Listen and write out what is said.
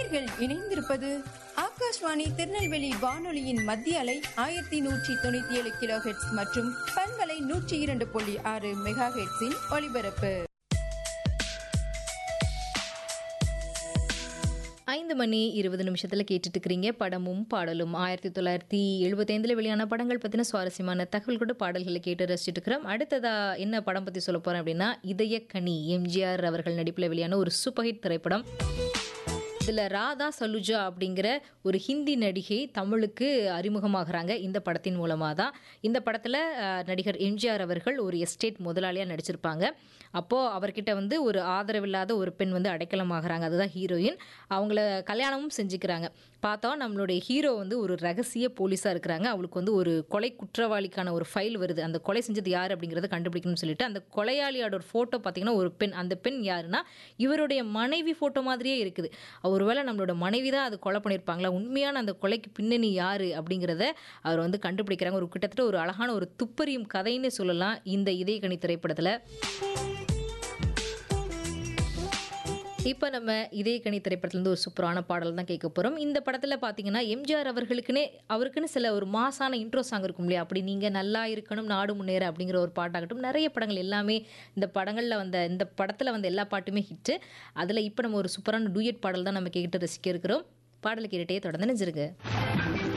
நேர்கள் இணைந்திருப்பது ஆகாஷ்வாணி திருநெல்வேலி வானொலியின் மத்திய அலை ஆயிரத்தி நூற்றி தொண்ணூத்தி ஏழு கிலோ ஹெட்ஸ் மற்றும் பண்பலை நூற்றி இரண்டு புள்ளி ஆறு மெகா ஹெட்ஸின் ஒலிபரப்பு ஐந்து மணி இருபது நிமிஷத்தில் கேட்டுட்டு இருக்கிறீங்க படமும் பாடலும் ஆயிரத்தி தொள்ளாயிரத்தி எழுபத்தைந்தில் வெளியான படங்கள் பற்றின சுவாரஸ்யமான தகவல் கூட பாடல்களை கேட்டு ரசிச்சுட்டு இருக்கிறோம் அடுத்ததா என்ன படம் பற்றி சொல்ல போகிறேன் அப்படின்னா இதயக்கனி எம்ஜிஆர் அவர்கள் நடிப்பில் வெளியான ஒரு சூப்பர் ஹிட் திரைப்படம் இதில் ராதா சலுஜா அப்படிங்கிற ஒரு ஹிந்தி நடிகை தமிழுக்கு அறிமுகமாகறாங்க இந்த படத்தின் மூலமாக தான் இந்த படத்தில் நடிகர் எம்ஜிஆர் அவர்கள் ஒரு எஸ்டேட் முதலாளியாக நடிச்சிருப்பாங்க அப்போது அவர்கிட்ட வந்து ஒரு ஆதரவில்லாத ஒரு பெண் வந்து அடைக்கலமாகறாங்க அதுதான் ஹீரோயின் அவங்கள கல்யாணமும் செஞ்சுக்கிறாங்க பார்த்தா நம்மளுடைய ஹீரோ வந்து ஒரு ரகசிய போலீஸாக இருக்கிறாங்க அவளுக்கு வந்து ஒரு கொலை குற்றவாளிக்கான ஒரு ஃபைல் வருது அந்த கொலை செஞ்சது யார் அப்படிங்கிறத கண்டுபிடிக்கணும்னு சொல்லிட்டு அந்த கொலையாளியோட ஒரு ஃபோட்டோ பார்த்தீங்கன்னா ஒரு பெண் அந்த பெண் யாருன்னா இவருடைய மனைவி ஃபோட்டோ மாதிரியே இருக்குது ஒருவேளை நம்மளோட மனைவி தான் அது கொலை பண்ணியிருப்பாங்களா உண்மையான அந்த கொலைக்கு பின்னணி யார் அப்படிங்கிறத அவர் வந்து கண்டுபிடிக்கிறாங்க ஒரு கிட்டத்தட்ட ஒரு அழகான ஒரு துப்பறியும் கதைன்னு சொல்லலாம் இந்த இதயக்கணி திரைப்படத்தில் இப்போ நம்ம இதே கணி திரைப்படத்துலேருந்து ஒரு சூப்பரான பாடல் தான் கேட்க போகிறோம் இந்த படத்தில் பார்த்தீங்கன்னா எம்ஜிஆர் அவர்களுக்குன்னே அவருக்குன்னு சில ஒரு மாசான இன்ட்ரோ சாங் இருக்கும் இல்லையா அப்படி நீங்கள் நல்லா இருக்கணும் நாடு முன்னேற அப்படிங்கிற ஒரு பாட்டாகட்டும் நிறைய படங்கள் எல்லாமே இந்த படங்களில் வந்த இந்த படத்தில் வந்த எல்லா பாட்டுமே ஹிட்டு அதில் இப்போ நம்ம ஒரு சூப்பரான டூயட் பாடல் தான் நம்ம கேட்டு ரசிக்க இருக்கிறோம் பாடலை கேட்டுகிட்டே தொடர்ந்து நினைச்சிருங்க